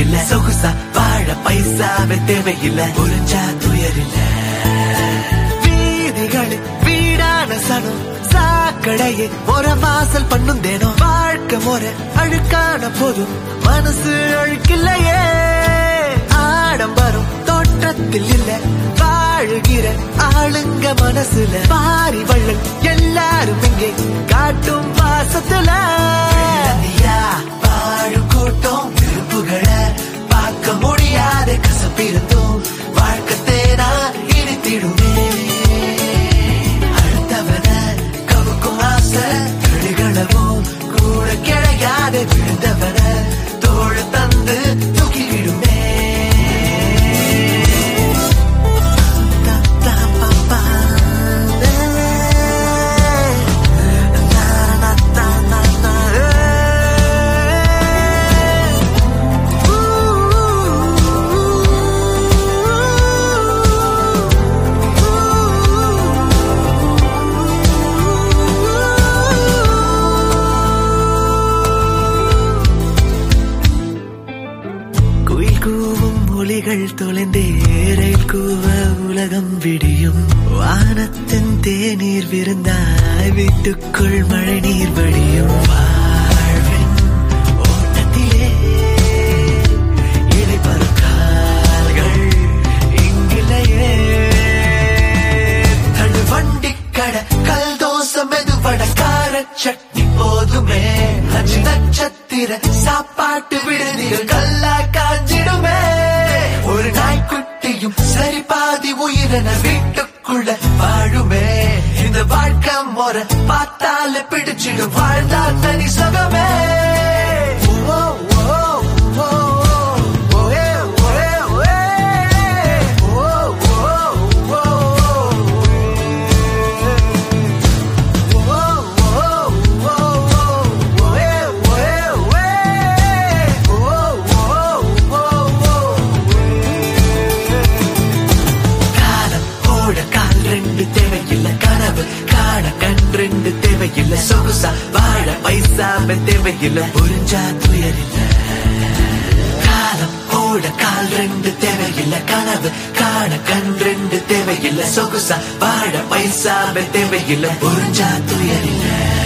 தேவையில்ல சொகுசா வாழ பைசாவே தேவையில்ல புரிஞ்சா துயரில்ல வீதிகள் வீடான சனம் சாக்கடையே ஒரு வாசல் பண்ணும் தேனம் வாழ்க்கை முறை அழுக்கான போதும் மனசு அழுக்கில்லையே ஆடம்பரம் தோற்றத்தில் இல்ல வாழுகிற ஆளுங்க மனசுல பாரி வள்ளல் எல்லாரும் இங்கே காட்டும் பாசத்துல வாழும் கூட்டம் விருப்புகளை பார்க்க முடியாத கசப்பிருந்தும் வாழ்க்கை தேனா இனித்திடுமே அடுத்தவன கவுக்கும் ஆசை கழுகளவும் கூட கிடையாத விழுந்தவன தோழ தந்து தூக்கிவிடுமே குயில் கூவும் ஒளிகள் தொலைந்தேரையில் கூவ உலகம் விடியும் வானத்தின் தேநீர் விருந்தாய் வீட்டுக்குள் மழை நீர் வடியும் வாழ்வின் ஓட்டத்திலே இடைப்பரும் கால்கள் இங்கிலேயே தள்ளு வண்டி கடை கல் தோசை மெதுவட கார சட்னி போதுமே அஞ்சு நட்சத்திர சாப்பாட்டு விடுதிகள் கல்லா காஞ்சிடுமே ஒரு நாய்க்குட்டியும் சரி பாதி உயிரென வீட்டுக்குள்ள வாழுமே இந்த வாழ்க்கை முறை பார்த்தால பிடிச்சிடும் வாழ்ந்தா தனி சுகமே ஓ, ஓ, ஓ, ஓ, ஏ, ஓ, ஏ, ஓ, ஏ. ஓ, ஓ, ஓ, காலம் ஓட கால் ரெண்டு தேவையில்லை கனவு காண கண் ரெண்டு தேவையில்லை சொகுசா வாழ பைசாவே தேவையில்லை புரிஞ்சா துயரில்லை காலம் ஓட கால் ரெண்டு தேவையில்லை கனவு காண கண் ரெண்டு தேவையில்லை சொகுசா வாழ பைசாவே தேவையில்லை புரிஞ்சா துயரில்லை